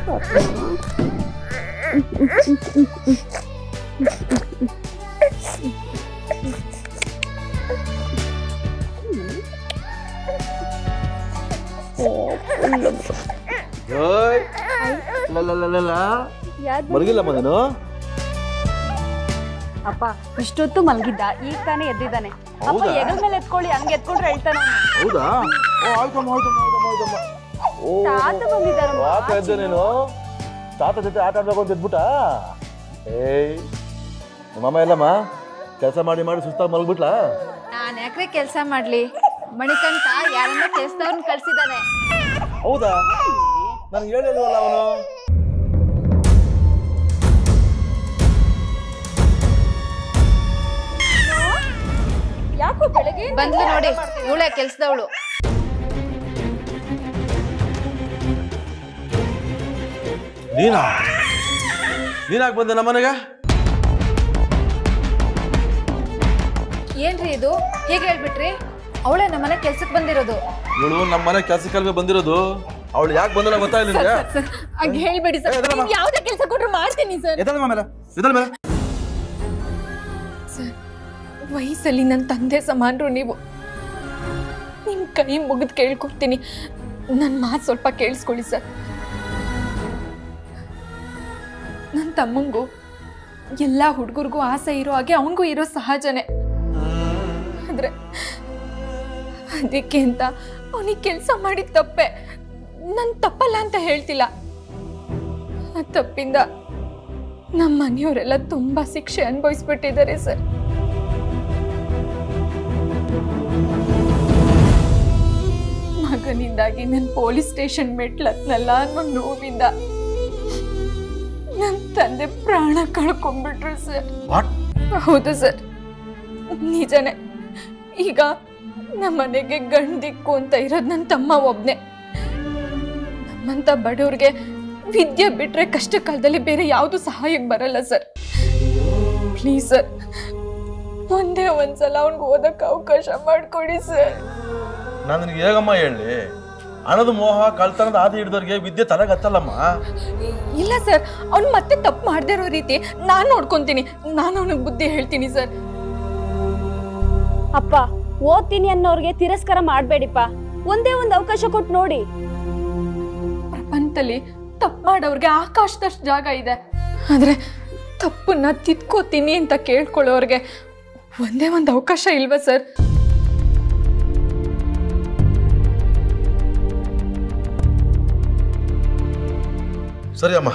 ಓಯ್ ಲಲಲಲಲ. ಮಲಗಿಲ್ಲಮ್ಮ ನೀನು ಅಪ್ಪ ಇಷ್ಟೊತ್ತು ಮಲಗಿದ್ದ ಈಗ ತಾನೇ ಎದ್ದಿದ್ದಾನೆ ಅಪ್ಪ ಹೌದಾ? ಎಗಲ್ ಮೇಲೆ ಎತ್ಕೊಳ್ಳಿ ಹಂಗೆ ಎತ್ಕೊಂಡ್ರೆ ಹೇಳ್ತಾನೆ ಅವ್ನು. ಹೌದಾ ಓ ಆಯ್ತಮ್ಮ ಆಯ್ತಮ್ಮ ಆಯ್ತಮ್ಮ ಆಯ್ತಮ್ಮ ಓ ತಾತ ಬಂದಿದ್ದಾರಮ್ಮ. ಯಾಕೆ ಎದ್ದೆ ನೀನು ತಾತ ಜೊತೆ ಆಟ ಆಡ್ಬೇಕು ಅಂತ ಎದ್ಬಿಟ್ಟ ಏಯ್ ನಿಮ್ಮಮ್ಮ ಎಲ್ಲಮ್ಮ ಕೆಲಸ ಮಾಡಿ ಮಾಡಿ ಸುಸ್ತಾಗಿ ಮಲಗ್ಬಿಟ್ಲಾ ನಾನು ಯಾಕ್ರೆ ಕೆಲಸ ಮಾಡ್ಲಿ ಮಣಿಕಂಠ ಯಾರನ್ನ ಕೆಲ್ಸದವ್ರನ್ನ ಕಳ್ಸಿದಾನೆ ಹೌದಾ ನನಗೆ ಹೇಳಿಲ್ವಲ್ಲ ಅವನು ಯಾಕೋ ಬೆಳಗ್ಗೆ ಬಂದ್ಲು ನೋಡಿ ಇವಳೆ ಕೆಲ್ಸದವಳು ನೀನಾ ನೀನಾಕ್ ಬಂದೆ ನಮ್ಮನೆಗೆ ಏನ್ರಿ ಇದು ಹೇಗೆ ಹೇಳ್ಬಿಟ್ರಿ ಅವಳೇ ನಮ್ಮನೆ ಕೆಲ್ಸಕ್ಕೆ ಬಂದಿರೋದು ಇವಳು ನಮ್ಮ ಮನೆ ಕೆಲಸಕ್ಕಲ್ವೇ ಬಂದಿರೋದು ಅವಳು ಯಾಕೆ ಬಂದಿಲ್ಲ ಗೊತ್ತಾಯಿಲ್ಲ ನಿನಗೆ ಹಂಗೆ ಹೇಳ್ಬೇಡಿ ಸರ್ ಏ, ಎದ್ದೇಳಮ್ಮ. ನೀವ್ ಯಾವ್ದೇ ಕೆಲಸ ಕೊಟ್ರು ಮಾಡ್ತೀನಿ ಸರ್ ಎದಲ್ ಮೇಲೆ ಎದಲ್ ಮೇಲೆ ಸರ್ ವಯಸ್ಸಲ್ಲಿ ನನ್ನ ತಂದೆ ಸಮಾನರು ನೀವು ನಿಮ್ಮ ಕೈ ಮುಗಿದು ಕೇಳ್ಕೊಡ್ತೀನಿ ನನ್ನ ಮಾತು ಸ್ವಲ್ಪ ಕೇಳಿಸ್ಕೊಳ್ಳಿ ಸರ್ ನನ್ನ ತಮ್ಮಂಗೂ ಎಲ್ಲ ಹುಡುಗರಿಗೂ ಆಸೆ ಇರೋ ಹಾಗೆ ಅವನಿಗೂ ಇರೋ ಸಹಜನೇ ಆದರೆ ಅದಕ್ಕೆ ಅಂತ ಅವನಿಗೆ ಕೆಲಸ ಮಾಡಿದ ತಪ್ಪೆ ನನ್ನ ತಪ್ಪಲ್ಲ ಅಂತ ಹೇಳ್ತಿಲ್ಲ ಆ ತಪ್ಪಿಂದ ನಮ್ಮ ಮನೆಯವರೆಲ್ಲ ತುಂಬ ಶಿಕ್ಷೆ ಅನುಭವಿಸ್ಬಿಟ್ಟಿದ್ದಾರೆ ಸರ್ ಮಗನಿಂದಾಗಿ ನನ್ನ ಪೊಲೀಸ್ ಸ್ಟೇಷನ್ ಮೆಟ್ಲತ್ನಲ್ಲ ಅನ್ನೋ ನೋವಿಂದ ನನ್ನ ತಂದೆ ಪ್ರಾಣ ಕಳ್ಕೊಂಡ್ಬಿಟ್ರು ಸರ್ ವಾಟ್ ಹೌದು ಸರ್ ನಿಜನೇ ಈಗ ನಮ್ಮ ಮನೆಗೆ ಗಂಡ್ ದಿಕ್ಕು ಅಂತ ಇರೋದು ನನ್ನ ತಮ್ಮ ಒಬ್ನೇ ನಮ್ಮಂತ ಬಡವ್ರಿಗೆ ವಿದ್ಯೆ ಬಿಟ್ರೆ ಕಷ್ಟ ಕಾಲದಲ್ಲಿ ಬೇರೆ ಯಾವುದು ಸಹಾಯಕ್ಕೆ ಬರಲ್ಲ ಸರ್ ಪ್ಲೀಸ್ ಸರ್ ಒಂದೇ ಒಂದ್ಸಲ ಅವ್ನಿಗೆ ಓದಕ್ಕೆ ಅವಕಾಶ ಮಾಡಿಕೊಡಿ ಸರ್ ನಾನು ನಿನಗೆ ಹೇಗಮ್ಮ ಹೇಳಿ ಹಣದ ಮೋಹ ಕಳ್ತನದ ಆದಿ ಹಿಡಿದವ್ರಿಗೆ ವಿದ್ಯೆ ತಲೆಗೆ ಹತ್ತಲ್ಲಮ್ಮ ಇಲ್ಲ ಸರ್ ಅವ್ನು ಮತ್ತೆ ತಪ್ಪು ಮಾಡದೇ ಇರೋ ರೀತಿ ನಾನು ನೋಡ್ಕೊತೀನಿ ನಾನು ಅವನಿಗೆ ಬುದ್ಧಿ ಹೇಳ್ತೀನಿ ಸರ್ ಅಪ್ಪ ಓದ್ತೀನಿ ಅನ್ನೋರ್ಗೆ ತಿರಸ್ಕಾರ ಮಾಡಬೇಡಿಪ್ಪ ಒಂದೇ ಒಂದು ಅವಕಾಶ ಕೊಟ್ಟು ನೋಡಿ ಪ್ರಪಂಚದಲ್ಲಿ ತಪ್ಪು ಮಾಡೋರ್ಗೆ ಆಕಾಶದಷ್ಟು ಜಾಗ ಇದೆ ಆದರೆ ತಪ್ಪನ್ನ ತಿದ್ಕೋತೀನಿ ಅಂತ ಕೇಳ್ಕೊಳ್ಳೋರ್ಗೆ ಒಂದೇ ಒಂದು ಅವಕಾಶ ಇಲ್ವಾ ಸರ್ ಸರಿ ಅಮ್ಮ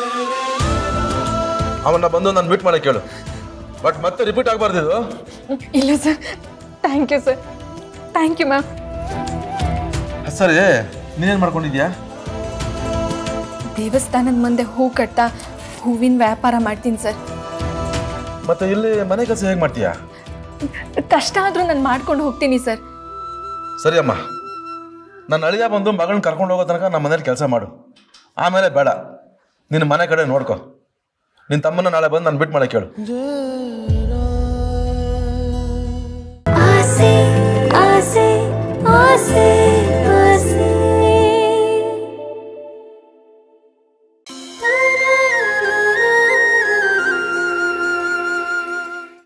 ಅವನ್ನ ಬಂದು ನಾನು ಮೀಟ್ ಮಾಡಕ್ಕೆ ಕೇಳು ಬಟ್ ಮತ್ತೆ ರಿಪೀಟ್ ಆಗಬಾರ್ದು ಇದು ಇಲ್ಲ sir thank you sir thank you ma'am ಸರಿ ನೀನೇನು ಮಾಡ್ಕೊಂಡಿದ್ಯಾ ದೇವಸ್ಥಾನದ ಮುಂದೆ ಹೂ ಕಟ್ತಾ ಹೂವಿನ ವ್ಯಾಪಾರ ಮಾಡ್ತೀನಿ ಸರ್ ಮತ್ತೆ ಇಲ್ಲಿ ಮನೆ ಕೆಲಸ ಹೇಗೆ ಮಾಡ್ತೀಯಾ ಕಷ್ಟ ಆದರೂ ನಾನು ಮಾಡ್ಕೊಂಡು ಹೋಗ್ತೀನಿ ಸರ್ ಸರಿ ಅಮ್ಮ ನನ್ನ ಅಳಿಯ ಬಂದು ಮಗಳನ್ನ ಕರ್ಕೊಂಡು ಹೋಗೋ ತನಕ ನಮ್ಮ ಮನೇಲಿ ಕೆಲಸ ಮಾಡು ಆಮೇಲೆ ಬೇಡ ನಿನ್ನ ಮನೆ ಕಡೆ ನೋಡ್ಕೊ ನಿನ್ನ ತಮ್ಮನ ನಾಳೆ ಬಂದು ನಾನು ಬಿಟ್ಟು ಮಾಡಕ್ಕೆ ಕೇಳು ಆಸೆ ಆಸೆ ಆಸೆ